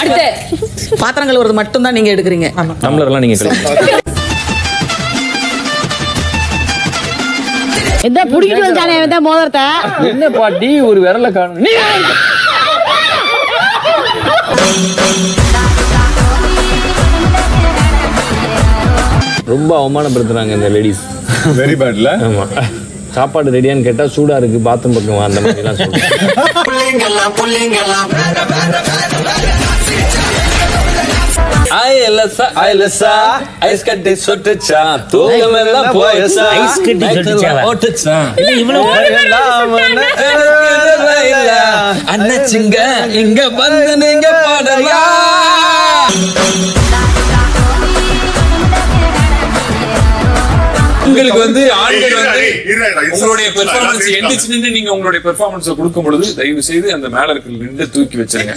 எடுத்து பாத்திரம் கழுவுறது மட்டும் தான் நீங்க எடுக்கிறீங்க டம்ளர்லாம் நீங்க கழுவுங்க. எதா புடிக்கிட்டு வந்தானே எதா மோதிரத்தை என்ன பாட்டி ஒரு விரல காணும் நீ ரொம்ப அவமானப்படுத்துறாங்க இந்த லேடிஸ் வெரி பேட்ல ஆமா சாப்பாடு ரெடியான்னு கேட்டா சூடா இருக்கு பாத்ரூம் பக்கம் வா, அந்த மாதிரி எல்லாம் சொல்றாங்க ஐஎல்எஸ்ஆ ஐஎல்எஸ்ஆ ஐஸ் கட்டி சொட்டுச்சா தூக்கம் எல்லாம் போயசா ஐஸ் கட்டி சொட்டுச்சாவா? ஓட்டுச்சா இல்ல இவ்வளவு அண்ணச்சிங்க இங்க வந்து நீங்க பாடலாம் உங்களுக்கு வந்து ஆண்கள் வந்து உங்களுடைய பெர்ஃபார்மன்ஸ் எந்திரிச்சு நின்று நீங்க உங்களுடைய பெர்ஃபார்மன்ஸ் கொடுக்கும் பொழுது தயவு செய்து அந்த மேல இருக்கிற நின்று தூக்கி வச்சிருங்க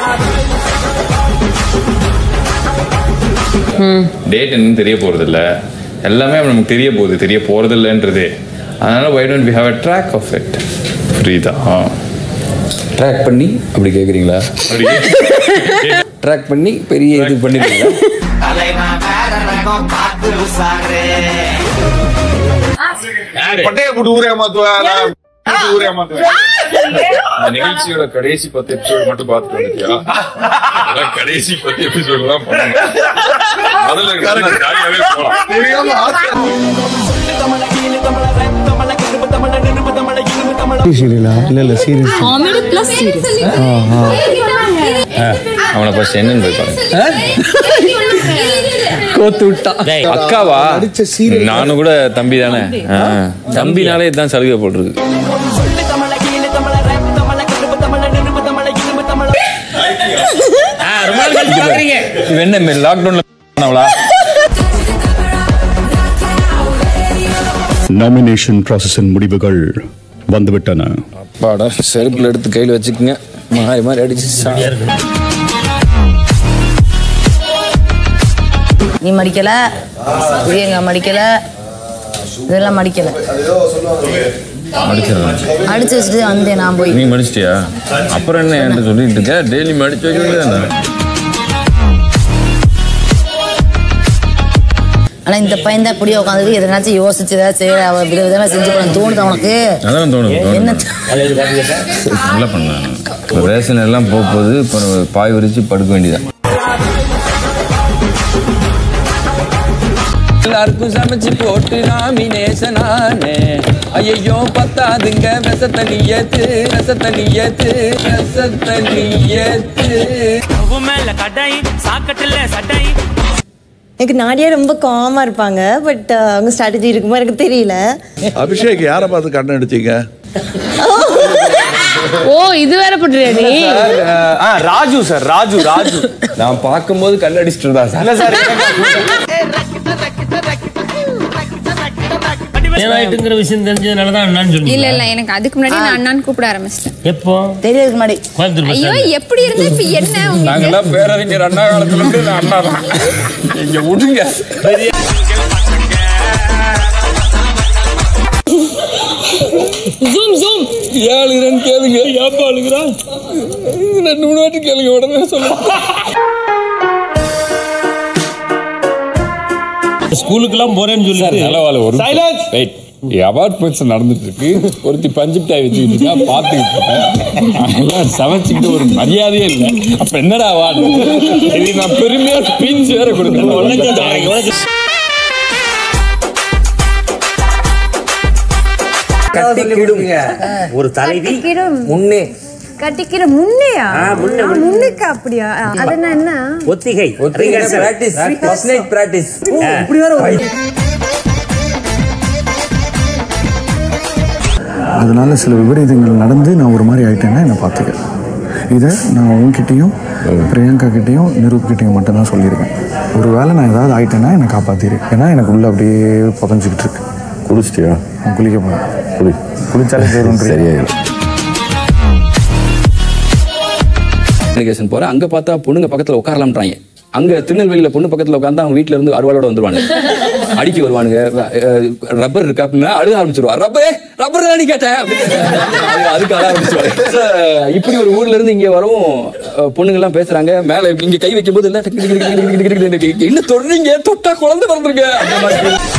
டேட் என்னன்னு தெரிய போறது இல்ல எல்லாமே நமக்கு தெரிய போகுது தெரிய போறது இல்லைன்றது அதனால why don't we have a track of it புரியுதா ட்ராக் பண்ணி அப்படி கேக்குறீங்களா ட்ராக் பண்ணி பெரிய இது பண்ணிருக்கீங்களா பட்டைய போட்டு ஊரே மாத்துவேன் ஊரே மாத்துவேன் இந்த நிகழ்ச்சியோட கடைசி பத்து எபிசோட் மட்டும் பார்த்துட்டு வந்துட்டியா அதெல்லாம் கடைசி பத்து எபிசோட் தான் பண்ணுங்க முதல்ல இருக்கிறது ஜாலியாவே போலாம் தெரியாம ஆசை காமெடி பிளஸ் சீரியஸ் அவனை ஃபர்ஸ்ட் என்னன்னு போய் பாருங்க கோத்து விட்டா அக்காவா நானும் கூட தம்பி தானே ஆ, தம்பினாலே இதுதான் சலுகை போட்டிருக்கு ரொம்ப நாள் கழிச்சு பாக்குறீங்க இது என்ன லாக்டவுன்ல பண்ணவளா நாமினேஷன் ப்ராசஸின் முடிவுகள் வந்துவிட்டன அப்பாடா செருப்புல எடுத்து கையில் வச்சுக்கோங்க மாறி மாறி அடிச்சு சா- நீ மடிக்கல பிரியங்கா மடிக்கல இதெல்லாம் மடிக்கல மடிச்சிடுறேன் அடிச்சு வச்சுட்டு வந்தேன் நான் போய் நீ மடிச்சிட்டியா அப்புறம் என்ன என்கிட்ட சொல்லிட்டு இருக்க டெய்லி மடிச்சு வைக்க வேண்டியதானே ஆனா இந்த பையன் தான் இப்படியே உட்காந்து எதனாச்சும் யோசிச்சு ஏதாவது செய்ய அவ வித விதமா செஞ்சு போன தோணுது உனக்கு அதான் தோணுது என்ன தோணுது. நல்லா பண்ணலாம் ரேஷன் எல்லாம் போக போகுது இப்போ பாய் விரிச்சு படுக்க வேண்டியதான் எல்லாருக்கும் சமைச்சு போட்டு நாமினேஷன் ஆனே ஐயோ பத்தாதுங்க விச தண்ணி ஏத்து விச தண்ணி ஏத்து விச தண்ணி ஏத்து மேல கடை சாக்கட்டுல சட்டை எனக்கு நாடியா ரொம்ப காமா இருப்பாங்க பட் அவங்க ஸ்ட்ராட்டஜி இருக்குமோ எனக்கு தெரியல அபிஷேக் யாரை பார்த்து கண்ணு அடிச்சீங்க ஓ இது வேற பண்றியா நீ ராஜு சார் ராஜு ராஜு நான் பார்க்கும்போது கல் அடிச்சிட்டு இருந்தா சார் ஏவாயிட்டுங்கிற விஷயம் தெரிஞ்சதுனால தான் அண்ணான்னு இல்ல சொன்னீங்க இல்ல எனக்கு அதுக்கு முன்னாடி நான் அண்ணான்னு கூப்பிட ஆரம்பிச்சிட்டேன் எப்போ தெரியறதுக்கு முன்னாடி கோயம்புத்தூர் பஸ் ஐயோ ஸ்டாண்ட். எப்படி இருந்தா இப்ப என்ன உங்களுக்கு நாங்கெல்லாம் பேரறிஞர் அண்ணா காலத்துல இருந்து நான் அண்ணா தான் இங்க விடுங்க ஜூம் ஜூம் ஏழு இரண்டு கேளுங்க ஏப்பா அழுகிறா ரெண்டு மூணு வாட்டி கேளுங்க உடனே சொல்லுங்க ஸ்கூலுக்கெல்லாம் போறேன்னு சொல்லி நல்ல ஒரு வெயிட் அவார்ட் ஃபங்க்ஷன் நடந்துட்டு இருக்கு ஒருத்தி பஞ்சு மிட்டாய் வச்சுக்கிட்டு இருக்கா பார்த்துக்கிட்டு இருக்கேன் அதெல்லாம் சமைச்சுக்கிட்டு ஒரு மரியாதையே இல்லை அப்ப என்னடா அவார்டு இது நான் பெருமையா ஸ்பீச் வேற கொடுக்கணும் ஒரு தலைவி முன்னே கட்டிக்கிற முன்னையா ஆ, முன்ன, ஆ, முன்னுக்கு அப்படியா ஆ, அதென்ன என்ன ஒத்திகை பிராக்டிஸ் அதனால சில விபரீதங்கள் நடந்து நான் ஒரு மாதிரி ஆயிட்டேன்னா என்னை பார்த்துக்க இதை நான் உன்கிட்டயும் பிரியங்கா கிட்டேயும் நிரூப் கிட்டேயும் மட்டும்தான் சொல்லியிருக்கேன் ஒரு வேளை நான் ஏதாவது ஆயிட்டேன்னா என்னை காப்பாத்திரு ஏன்னா எனக்கு உள்ள அப்படியே புதஞ்சிக்கிட்டு இருக்கு குடிச்சிட்டியா நான் குளிக்க போறேன் குடி குளிச்சாலே போயிடும் சரியாயிடும் கம்யூனிகேஷன் போறேன் அங்க பார்த்தா பொண்ணுங்க பக்கத்துல உட்காரலாம்ன்றாங்க அங்க திருநெல்வேலியில பொண்ணு பக்கத்துல உட்கார்ந்தா அவங்க வீட்ல இருந்து அறுவாளோட வந்துருவாங்க அடிக்க வருவானுங்க ரப்பர் இருக்கா அப்படின்னா அழுக ஆரம்பிச்சிருவா ரப்பரே ரப்பர் தான் நீ கேட்டேன் அப்படின்னு. அது- அதுக்கு அழ ஆரம்பிச்சிருவாரு அஹ் இப்படி ஒரு ஊர்ல இருந்து இங்க வரவும் அஹ் பொண்ணுங்க எல்லாம் பேசுறாங்க மேல இங்க கை வைக்கும் போது எல்லாம் டக்கு டக்கு டக்கு டக்கு டக்கு டக்கு டக்கு டக்கு என்ன தொடறீங்க தொட்டா குழந்தை பிறந்திருக்க அந்த மாதிரி